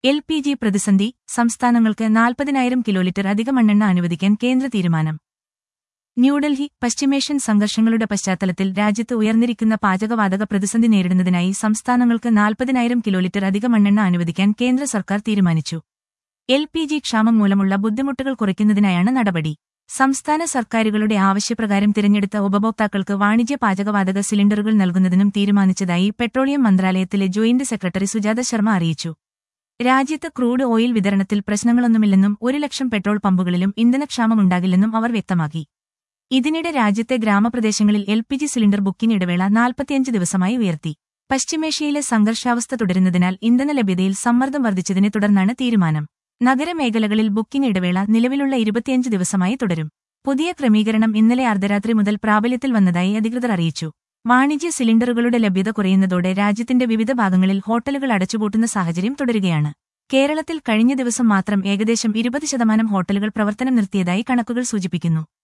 L P G പ്രതിസന്ധി സംസ്ഥാനങ്ങൾക്ക് നാൽപ്പതിനായിരം കിലോ ലിറ്റർ അധിക മണ്ണെണ്ണ അനുവദിക്കാൻ കേന്ദ്ര തീരുമാനം ന്യൂഡൽഹി പശ്ചിമേഷ്യൻ സംഘർഷങ്ങളുടെ പശ്ചാത്തലത്തിൽ രാജ്യത്ത് ഉയർന്നിരിക്കുന്ന പാചകവാതക പ്രതിസന്ധി നേരിടുന്നതിനായി സംസ്ഥാനങ്ങൾക്ക് നാൽപ്പതിനായിരം കിലോ ലിറ്റർ അധിക മണ്ണെണ്ണ അനുവദിക്കാൻ കേന്ദ്ര സർക്കാർ തീരുമാനിച്ചു എൽ പി ജി ക്ഷാമം മൂലമുള്ള ബുദ്ധിമുട്ടുകൾ കുറയ്ക്കുന്നതിനായാണ് നടപടി സംസ്ഥാന സർക്കാരുകളുടെ ആവശ്യപ്രകാരം തിരഞ്ഞെടുത്ത ഉപഭോക്താക്കൾക്ക് വാണിജ്യ പാചകവാതക സിലിണ്ടറുകൾ നൽകുന്നതിനും തീരുമാനിച്ചതായി പെട്രോളിയം മന്ത്രാലയത്തിലെ ജോയിന്റ് സെക്രട്ടറി സുജാത ശർമ്മ അറിയിച്ചു രാജ്യത്ത് ക്രൂഡ് ഓയിൽ വിതരണത്തിൽ പ്രശ്നങ്ങളൊന്നുമില്ലെന്നും ഒരു ലക്ഷം പെട്രോൾ പമ്പുകളിലും ഇന്ധനക്ഷാമമുണ്ടാകില്ലെന്നും അവർ വ്യക്തമാക്കി ഇതിനിടെ രാജ്യത്തെ ഗ്രാമപ്രദേശങ്ങളിൽ L P G cylinder booking ഇടവേള നാൽപ്പത്തിയഞ്ച് ദിവസമായി ഉയർത്തി പശ്ചിമേഷ്യയിലെ സംഘർഷാവസ്ഥ തുടരുന്നതിനാൽ ഇന്ധന ലഭ്യതയിൽ സമ്മർദ്ദം വർദ്ധിച്ചതിനെ തുടർന്നാണ് തീരുമാനം നഗരമേഖലകളിൽ ബുക്കിംഗ് ഇടവേള നിലവിലുള്ള ഇരുപത്തിയഞ്ച് ദിവസമായി തുടരും പുതിയ ക്രമീകരണം ഇന്നലെ അർദ്ധരാത്രി മുതൽ പ്രാബല്യത്തിൽ വന്നതായി അധികൃതർ അറിയിച്ചു വാണിജ്യ സിലിണ്ടറുകളുടെ ലഭ്യത കുറയുന്നതോടെ രാജ്യത്തിന്റെ വിവിധ ഭാഗങ്ങളിൽ ഹോട്ടലുകൾ അടച്ചുപൂട്ടുന്ന സാഹചര്യം തുടരുകയാണ് കേരളത്തിൽ കഴിഞ്ഞ ദിവസം മാത്രം ഏകദേശം ഇരുപത് ശതമാനം ഹോട്ടലുകൾ പ്രവർത്തനം നിർത്തിയതായി കണക്കുകൾ സൂചിപ്പിക്കുന്നു